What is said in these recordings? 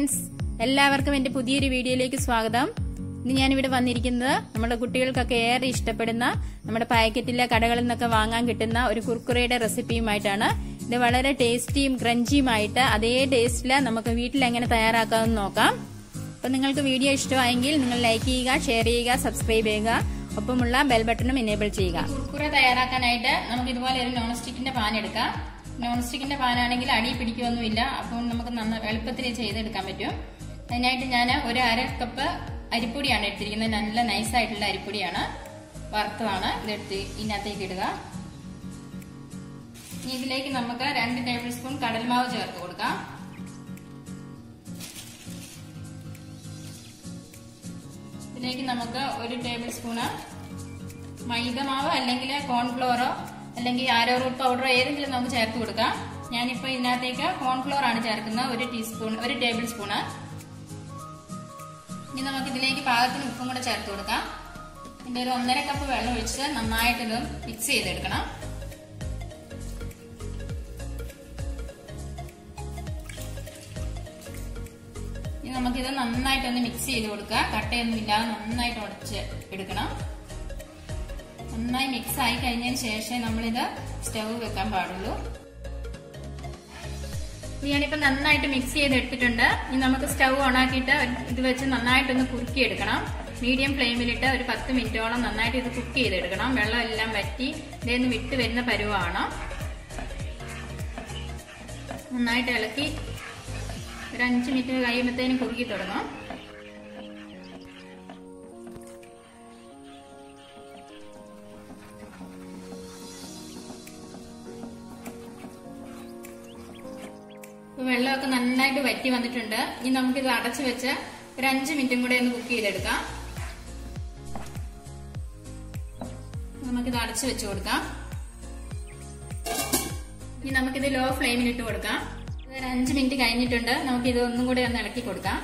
friends എല്ലാവർക്കും എൻ്റെ പുതിയൊരു വീഡിയോയിലേക്ക് സ്വാഗതം ഇന്ന് ഞാനിവിടെ വന്നിരിക്കുന്നത് നമ്മുടെ കുട്ടികൾക്കൊക്കെ ഏറെ ഇഷ്ടപ്പെടുന്ന നമ്മുടെ പാക്കറ്റിലെ കടകളിൽ നിന്നൊക്കെ വാങ്ങാൻ കിട്ടുന്ന ഒരു കുർക്കുറയുടെ റെസിപ്പിയുമായിട്ടാണ് ഇത് വളരെ ടേസ്റ്റിയും ക്രഞ്ചിയുമായിട്ട് അതേ ടേസ്റ്റിൽ നമുക്ക് വീട്ടിൽ എങ്ങനെ തയ്യാറാക്കാമെന്ന് നോക്കാം അപ്പോൾ നിങ്ങൾക്ക് വീഡിയോ ഇഷ്ടമായെങ്കിൽ നിങ്ങൾ ലൈക്ക് ചെയ്യുക ഷെയർ ചെയ്യുക സബ്സ്ക്രൈബ് ചെയ്യുക ഒപ്പമുള്ള ബെൽ ബട്ടണും എനേബിൾ ചെയ്യുക കുർക്കുറ തയ്യാറാക്കാനായിട്ട് നമുക്ക് ഇതുപോലെ ഒരു നോൺ സ്റ്റിക്കിന്റെ പാൻ എടുക്കാം നോൺ സ്റ്റിക്കിന്റെ പാനാണെങ്കിൽ അടി പിടിക്കുകയൊന്നുമില്ല അപ്പോൾ നമുക്ക് നന്ന എളുപ്പത്തിൽ ചെയ്തെടുക്കാൻ പറ്റും അതിനായിട്ട് ഞാൻ ഒരു അര കപ്പ് അരിപ്പൊടിയാണ് എടുത്തിരിക്കുന്നത് നല്ല നൈസായിട്ടുള്ള അരിപ്പൊടിയാണ് വറുത്തതാണ് ഇതെടുത്ത് ഇതിനകത്തേക്ക് ഇടുക ഇനി ഇതിലേക്ക് നമുക്ക് രണ്ട് ടേബിൾ സ്പൂൺ കടൽമാവ് ചേർത്ത് കൊടുക്കാം ഇതിലേക്ക് നമുക്ക് ഒരു ടേബിൾ സ്പൂണ് മൈദമാവ് അല്ലെങ്കിൽ കോൺഫ്ലോറോ അല്ലെങ്കിൽ ആരോ റൂട്ട് പൗഡറോ ഏതെങ്കിലും നമുക്ക് ചേർത്ത് കൊടുക്കാം ഞാനിപ്പോൾ ഇതിനകത്തേക്ക് കോൺഫ്ലോർ ആണ് ചേർക്കുന്നത് ഒരു ടീസ്പൂൺ ഒരു ടേബിൾ സ്പൂണ് ഇനി നമുക്ക് ഇതിലേക്ക് പാകത്തിന് ഉപ്പും കൂടെ ചേർത്ത് കൊടുക്കാം ഇതിന്റെ ഒരു ഒന്നര കപ്പ് വെള്ളം ഒഴിച്ച് നന്നായിട്ട് ഇത് മിക്സ് ചെയ്തെടുക്കണം ഇനി നമുക്കിത് നന്നായിട്ടൊന്ന് മിക്സ് ചെയ്ത് കൊടുക്കുക കട്ടയൊന്നും ഇല്ലാതെ നന്നായിട്ട് ഉടച്ച് എടുക്കണം നന്നായി മിക്സ് ആയി കഴിഞ്ഞതിന് ശേഷം നമ്മളിത് സ്റ്റവ് വെക്കാൻ പാടുള്ളൂ ഞാനിപ്പോ നന്നായിട്ട് മിക്സ് ചെയ്ത് എടുത്തിട്ടുണ്ട് ഇനി നമുക്ക് സ്റ്റവ് ഓണാക്കിയിട്ട് ഇത് വെച്ച് നന്നായിട്ടൊന്ന് കുറുക്കി എടുക്കണം മീഡിയം ഫ്ലെയിമിലിട്ട് ഒരു പത്ത് മിനിറ്റോളം നന്നായിട്ട് ഇത് കുക്ക് ചെയ്തെടുക്കണം വെള്ളം എല്ലാം വറ്റി ഇതൊന്ന് വിട്ട് വരുന്ന പരുവാണ് നന്നായിട്ട് ഇളക്കി ഒരു അഞ്ച് മിനിറ്റ് കഴിയുമ്പോഴത്തേനും കുറുക്കി തുടങ്ങും വെള്ളമൊക്കെ നന്നായിട്ട് വറ്റി വന്നിട്ടുണ്ട് ഇനി നമുക്കിത് അടച്ചു വെച്ച് ഒരു അഞ്ച് മിനിറ്റും കൂടെ ഒന്ന് കുക്ക് ചെയ്തെടുക്കാം നമുക്കിത് അടച്ചു വെച്ച് കൊടുക്കാം ഇനി നമുക്കിത് ലോ ഫ്ലെയിമിൽ ഇട്ട് കൊടുക്കാം ഒരു അഞ്ച് മിനിറ്റ് കഴിഞ്ഞിട്ടുണ്ട് നമുക്ക് ഇത് ഒന്നും കൂടെ ഒന്ന് ഇളക്കി കൊടുക്കാം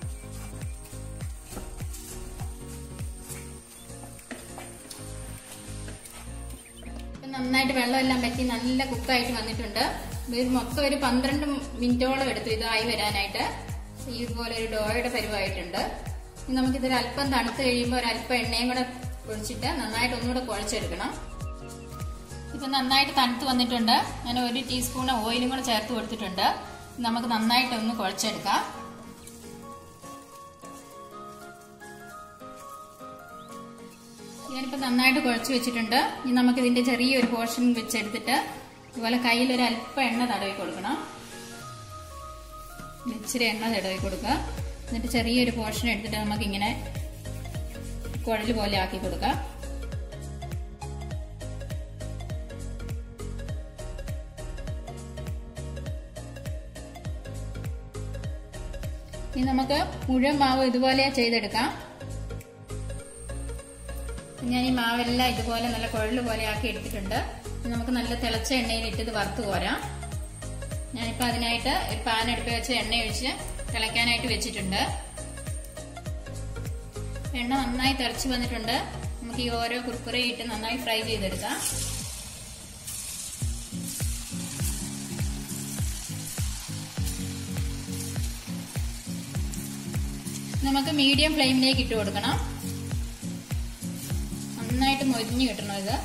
നന്നായിട്ട് വെള്ളമെല്ലാം പറ്റി നല്ല കുക്കായിട്ട് വന്നിട്ടുണ്ട് ഇത് മൊത്തം ഒരു പന്ത്രണ്ട് മിനിറ്റോളം എടുത്തു ഇത് ആയി വരാനായിട്ട് ഇതുപോലെ ഒരു ഡോയുടെ പരുവായിട്ടുണ്ട് ഇനി നമുക്കിതൊരു അല്പം തണുത്ത് കഴിയുമ്പോൾ ഒരു അല്പം എണ്ണയും കൂടെ ഒഴിച്ചിട്ട് നന്നായിട്ട് ഒന്നുകൂടെ കുഴച്ചെടുക്കണം ഇപ്പൊ നന്നായിട്ട് തണുത്ത് വന്നിട്ടുണ്ട് ഞാൻ ഒരു ടീസ്പൂൺ ഓയിലും കൂടെ ചേർത്ത് കൊടുത്തിട്ടുണ്ട് നമുക്ക് നന്നായിട്ട് ഒന്ന് കുഴച്ചെടുക്കാം ഞാനിപ്പോ നന്നായിട്ട് കുഴച്ച് വെച്ചിട്ടുണ്ട് ഇനി നമുക്ക് ഇതിന്റെ ചെറിയൊരു പോർഷൻ വെച്ചെടുത്തിട്ട് ഇതുപോലെ കയ്യിൽ ഒരു അല്പം എണ്ണ തടവി കൊടുക്കണം ഇച്ചിരി എണ്ണ തടവി കൊടുക്കുക എന്നിട്ട് ചെറിയൊരു പോർഷൻ എടുത്തിട്ട് നമുക്ക് ഇങ്ങനെ കുഴൽ പോലെ ആക്കി കൊടുക്കാം ഇനി നമുക്ക് മുഴുവൻ മാവ് ഇതുപോലെ ചെയ്തെടുക്കാം ഞാൻ ഈ മാവെല്ലാം ഇതുപോലെ നല്ല കുഴൽ പോലെ ആക്കി എടുത്തിട്ടുണ്ട് നമുക്ക് നല്ല തിളച്ച എണ്ണയിൽ ഇട്ട് ഇത് വറുത്ത് പോരാം ഞാനിപ്പോൾ അതിനായിട്ട് ഒരു പാൻ അടുപ്പ് വെച്ച് എണ്ണ ഒഴിച്ച് തിളയ്ക്കാനായിട്ട് വെച്ചിട്ടുണ്ട് എണ്ണ നന്നായി തിളച്ച് വന്നിട്ടുണ്ട് നമുക്ക് ഈ ഓരോ കുർക്കുറയും ഇട്ട് നന്നായി ഫ്രൈ ചെയ്തെടുക്കാം നമുക്ക് മീഡിയം ഫ്ലെയിമിലേക്ക് ഇട്ട് കൊടുക്കണം നന്നായിട്ട് മൊരിഞ്ഞു കിട്ടണം ഇത്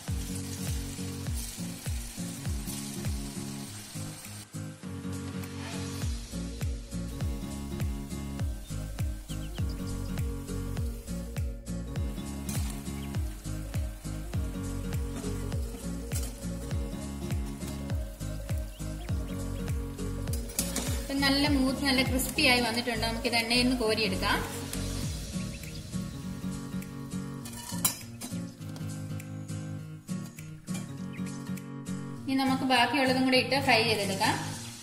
നല്ല മൂത്ത് നല്ല ക്രിസ്പി ആയി വന്നിട്ടുണ്ട് നമുക്ക് ഇത് എണ്ണയിൽ നിന്ന് കോരിയെടുക്കാം ഇനി നമുക്ക് ബാക്കിയുള്ളതും കൂടി ഇട്ട് ഫ്രൈ ചെയ്തെടുക്കാം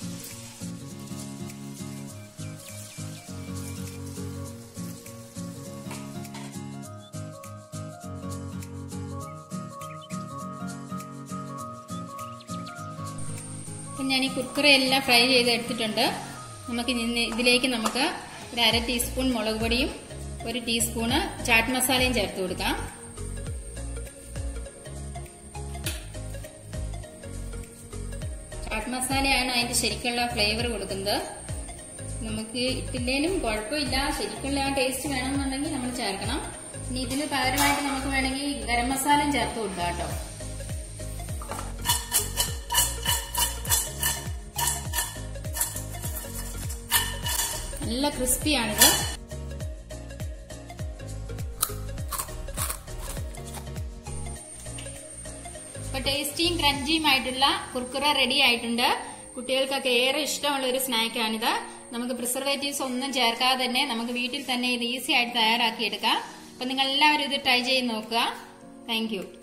ഞാൻ ഈ കുർക്കുറ എല്ലാം ഫ്രൈ ചെയ്ത് എടുത്തിട്ടുണ്ട് നമുക്ക് ഇതിലേക്ക് നമുക്ക് ഒരു അര ടീസ്പൂൺ മുളക് പൊടിയും ഒരു ടീസ്പൂണ് ചാറ്റ് മസാലയും ചേർത്ത് കൊടുക്കാം ചാട്ട് മസാലയാണ് അതിന്റെ ശരിക്കുള്ള ഫ്ലേവർ കൊടുക്കുന്നത് നമുക്ക് ഇട്ടില്ലേലും കുഴപ്പമില്ല ശരിക്കുള്ള ആ ടേസ്റ്റ് വേണമെന്നുണ്ടെങ്കിൽ നമ്മൾ ചേർക്കണം ഇനി ഇതിന് പകരമായിട്ട് നമുക്ക് വേണമെങ്കിൽ ഗരം മസാലയും ചേർത്ത് കൊടുക്കാം കേട്ടോ നല്ല ക്രിസ്പിയാണിത് അപ്പൊ ടേസ്റ്റിയും ക്രഞ്ചിയും ആയിട്ടുള്ള കുർക്കുറ റെഡി ആയിട്ടുണ്ട് കുട്ടികൾക്കൊക്കെ ഏറെ ഇഷ്ടമുള്ള ഒരു സ്നാക്കാണിത് നമുക്ക് പ്രിസർവേറ്റീവ്സ് ഒന്നും ചേർക്കാതെ തന്നെ നമുക്ക് വീട്ടിൽ തന്നെ ഇത് ഈസി ആയിട്ട് തയ്യാറാക്കിയെടുക്കാം അപ്പൊ നിങ്ങൾ എല്ലാവരും ഇത് ട്രൈ ചെയ്ത് നോക്കുക താങ്ക്